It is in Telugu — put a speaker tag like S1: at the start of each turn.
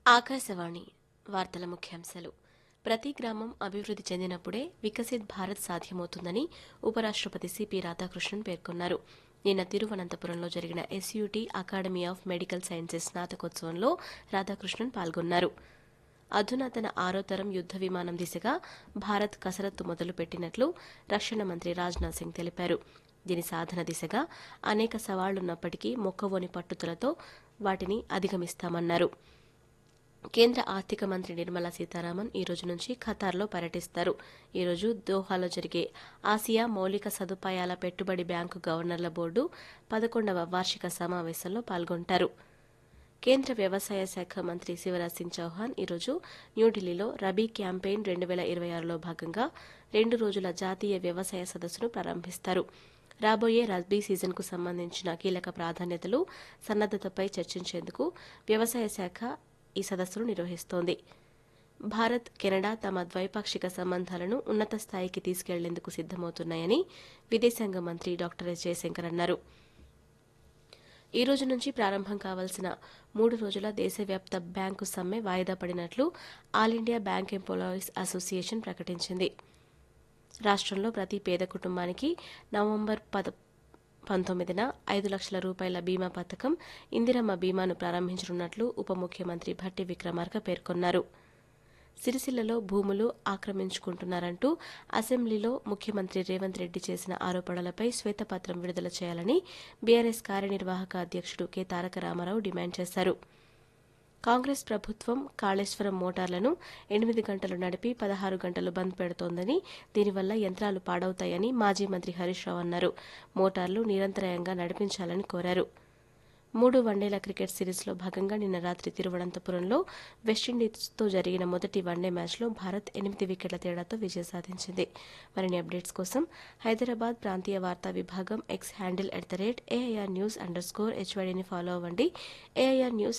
S1: ఆకాశవాణి వార్తల ముఖ్యాంశాలు ప్రతి గ్రామం అభివృద్ది చెందినప్పుడే వికసిత్ భారత్ సాధ్యమవుతుందని ఉపరాష్టపతి సిపి రాధాకృష్ణన్ పేర్కొన్నారు నిన్న తిరువనంతపురంలో జరిగిన SUT academy of medical sciences స్నాతకోత్సవంలో రాధాకృష్ణన్ పాల్గొన్నారు అధునాతన ఆరో తరం యుద్ద విమానం దిశగా భారత్ కసరత్తు మొదలుపెట్టినట్లు రక్షణ మంత్రి రాజ్నాథ్ సింగ్ తెలిపారు దీని సాధన దిశగా అనేక సవాళ్లున్నప్పటికీ మొక్కవోని పట్టుదలతో వాటిని అధిగమిస్తామన్నారు కేంద్ర ఆర్థిక మంత్రి నిర్మలా సీతారామన్ ఈ రోజు నుంచి ఖతార్లో పర్యటిస్తారు ఈ రోజు దోహాలో జరిగే ఆసియా మౌలిక సదుపాయాల పెట్టుబడి బ్యాంకు గవర్నర్ల బోర్డు పదకొండవ వార్షిక సమావేశంలో పాల్గొంటారు కేంద్ర వ్యవసాయ శాఖ మంత్రి శివరాజ్ సింగ్ చౌహాన్ ఈరోజు న్యూఢిల్లీలో రబీ క్యాంపెయిన్ రెండు వేల ఇరవై ఆరులో భాగంగా రెండు రోజుల జాతీయ వ్యవసాయ సదస్సును ప్రారంభిస్తారు రాబోయే రబీ సీజన్కు సంబంధించిన కీలక ప్రాధాన్యతలు సన్నద్దతపై చర్చించేందుకు వ్యవసాయ శాఖ ఈ సదస్సును నిర్వహిస్తోంది భారత్ కెనడా తమ ద్వైపాక్షిక సంబంధాలను ఉన్నత స్థాయికి తీసుకెళ్లేందుకు సిద్దమవుతున్నాయని విదేశాంగ మంత్రి డాక్టర్ ఎస్ జయశంకర్ అన్నారు ఈ రోజు నుంచి ప్రారంభం కావాల్సిన మూడు రోజుల దేశవ్యాప్త బ్యాంకు సమ్మె వాయిదా పడినట్లు all India bank employees association ప్రకటించింది రాష్ట్రంలో ప్రతి పేద కుటుంబానికి నవంబర్ పద పంతొమ్మిదిన ఐదు లక్షల రూపాయల బీమా పథకం ఇందిరమ్మ బీమాను ప్రారంభించనున్నట్లు ఉప ముఖ్యమంత్రి భట్టి విక్రమార్క పేర్కొన్నారు సిరిసిల్లలో భూములు ఆక్రమించుకుంటున్నారంటూ అసెంబ్లీలో ముఖ్యమంత్రి రేవంత్ రెడ్డి చేసిన ఆరోపణలపై శ్వేతపత్రం విడుదల చేయాలని బీఆర్ఎస్ కార్యనిర్వాహక అధ్యక్షుడు కె తారక రామారావు డిమాండ్ చేశారు కాంగ్రెస్ ప్రభుత్వం కాళేశ్వరం మోటార్లను ఎనిమిది గంటలు నడిపి పదహారు గంటలు బంద్ పెడుతోందని దీనివల్ల యంత్రాలు పాడవుతాయని మాజీ మంత్రి హరీష్ రావు అన్నారు మోటార్లు నిరంతరాయంగా నడిపించాలని కోరారు మూడు వన్డేల క్రికెట్ సిరీస్లో భాగంగా నిన్న రాత్రి తిరువనంతపురంలో వెస్టిండీస్తో జరిగిన మొదటి వన్డే మ్యాచ్లో భారత్ ఎనిమిది వికెట్ల తేడాతో విజయం సాధించింది మరిన్ని అప్డేట్స్ కోసం హైదరాబాద్ ప్రాంతీయ వార్తా విభాగం X handle at the rate AIR news underscore హెచ్వైడీని ఫాలో అవ్వండి ఏఐఆర్ న్యూస్